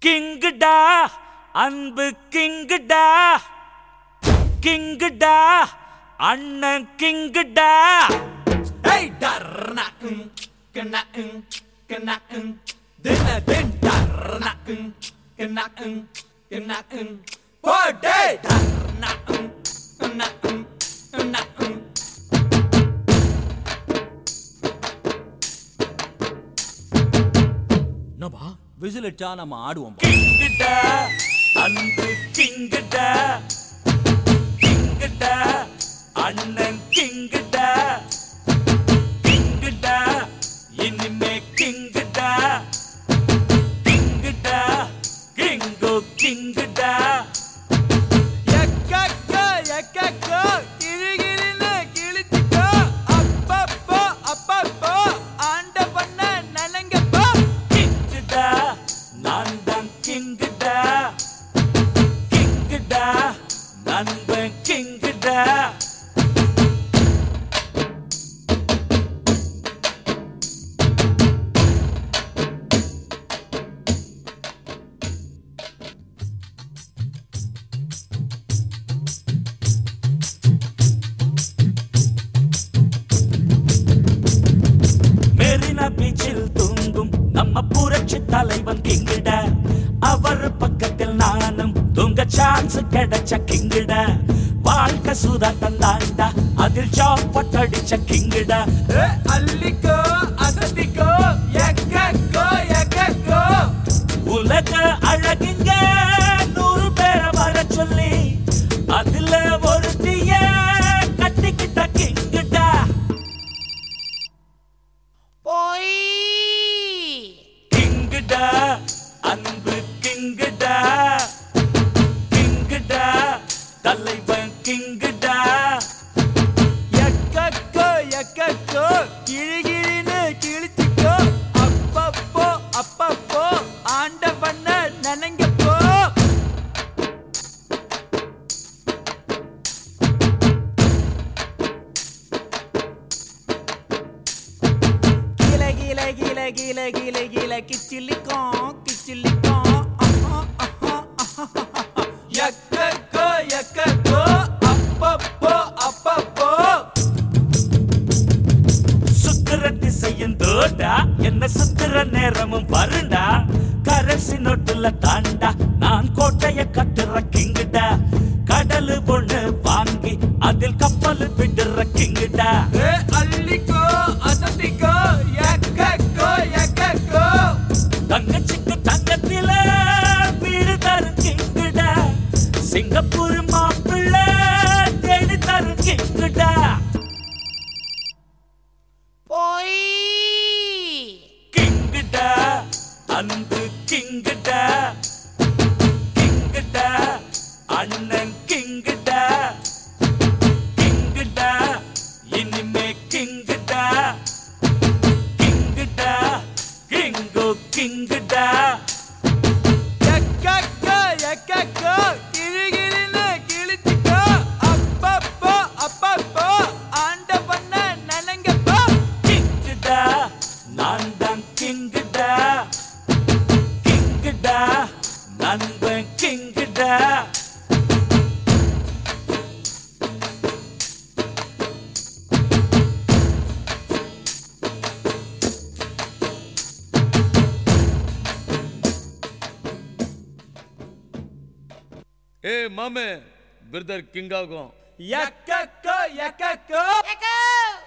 கிங்குடா அன்பு கிங்குடா கிங்குடா அண்ணன் கிங்குடா Hey, darna, mm, kena, mm, kena, mm, dina, din, darna, mm, kena, mm, kena, mm, bode, darna, mm, kena, mm, kena, mm. என்னப்பா whistle அடிச்சா நம்ம ஆடுவோம் கிங்குடா அன்பு கிங்குடா கிங்குடா அண்ணன் கிங்குடா கிங்குடா இனிமே கிங்குடா கிங்குடா கிங்கு கிங்குடா எக்கக்கோ, எக்கக்கோ, கிறுகிறுன்னு கிழிச்சுக்கோ. அப்பப்போ, அப்பப்போ, ஆண்ட பண்ண நலங்கப்போ. கிங்குடா நான் தான் கிங்குடா கிங்குடா நண்பன் கிங்குடா மெரினா பீச்சில் தூங்கும் நம்ம புரட்சி தலைவன் கிங்கிட அவர் பக்கத்தில் நானும் தூங்க சான்ஸ் கிடைச்ச கிங்கிட வாழ்க்கை சுதாட்டம் தாண்டா அதில் சாப்பட் அடிச்ச கிங்கிட ஏ, அள்ளிக்கோ, அசத்திக்கோ, எக்கக்கோ, எக்கக்கோ. உலக அழகுங்க நூறு பேரை வர சொல்லி அதுல ஒருத்திய கட்டிக்கிட்ட கிங்கிடா கிங்குடா அன்பு கிங்குடா கிங்குடா தலைவன் கிங்குடா எக்கக்கோ, எக்கக்கோ, கிறுகிறுன்னு கிழிச்சுக்கோ. அப்பப்போ, அப்பப்போ, ஆண்ட பண்ண நனங்கப்போ. கீழ, கீழ, கீழ, கீழ, கீழ, கீழ, கிச்சிலிக்கும், கிச்சிலிக்கும். அஹா, அஹா, அஹா, அஹா. எக்கக்கோ, எக்கக்கோ, அப்பப்போ, அப்பப்போ. சுத்துற திசையும் தோடா என்ன சுத்துற நேரமும் வருண்டா கரசி நொட்டுல தாண்டா நான் கோட்டைய கட்டுற கிங்குடா கடலு பொண்ணு வாங்கி அதில் கப்பல் விடுற கிங்குடா ஏ, அள்ளிக்கோ, அசத்திக்கோ, எக்கக்கோ, எக்கக்கோ. தங்கச்சிக்கு தங்கத்தில வீடு தரும் கிங்குடா சிங்கப்பூர் மாப்பிள்ளை தேடி தரும் கிங்குடா கிங்குடா அன்பு கிங்குடா கிங்குடா அண்ணன் கிங்குடா கிங்குடா இனிமே கிங்குடா கிங்குடா கிங்கு கிங்குடா எக்கக்கோ, எக்கக்கோ, கிறுகிறுன்னு கிழிச்சுக்கோ. அப்பப்போ, அப்பப்போ, ஆண்ட பண்ண நலங்கப்போ. கிங்குடா நான் தான் கிங்குடா கிங்குடா நண்பன் கிங்குடா ஏ மாமே பிரதர் கிங் ஆகும் எக்கக்கோ, எக்கக்கோ. Echo!